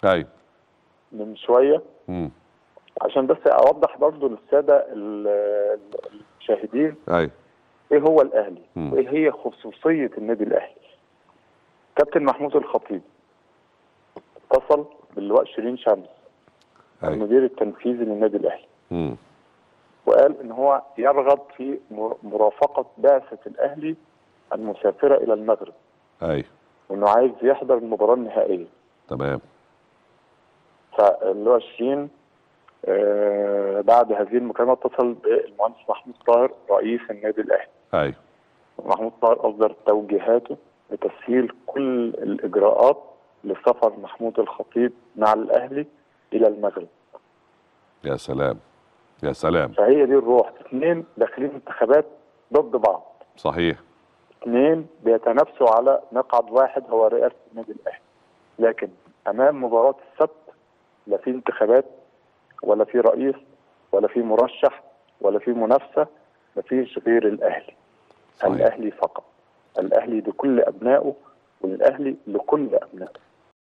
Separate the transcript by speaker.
Speaker 1: ايوه
Speaker 2: من شويه
Speaker 1: امم
Speaker 2: عشان بس اوضح برضو للساده ال- المشاهدين
Speaker 1: ايوه
Speaker 2: ايه هو الاهلي
Speaker 1: مم.
Speaker 2: وايه هي خصوصيه النادي الاهلي كابتن محمود الخطيب اتصل باللواء شيرين شمس
Speaker 1: ايوه
Speaker 2: المدير التنفيذي للنادي الاهلي
Speaker 1: امم
Speaker 2: وقال ان هو يرغب في مر- مرافقه بعثه الاهلي المسافره الى المغرب
Speaker 1: ايوه
Speaker 2: وانه عايز يحضر المباراه النهائيه
Speaker 1: تمام
Speaker 2: فاللواء شيرين آه بعد هذه المكالمه اتصل بالمهندس محمود طاهر رئيس النادي الاهلي
Speaker 1: ايوه
Speaker 2: محمود طاهر اصدر توجيهاته لتسهيل كل الاجراءات لسفر محمود الخطيب مع الاهلي الى المغرب
Speaker 1: يا سلام يا سلام
Speaker 2: فهي دي الروح اثنين داخلين انتخابات ضد بعض
Speaker 1: صحيح
Speaker 2: اثنين بيتنافسوا على مقعد واحد هو رئاسه النادي الاهلي لكن امام مباراه السبت لا في انتخابات ولا في رئيس ولا في مرشح ولا في منافسه مفيش غير الاهلي
Speaker 1: صحيح.
Speaker 2: الاهلي فقط الاهلي لكل ابنائه والاهلي لكل ابنائه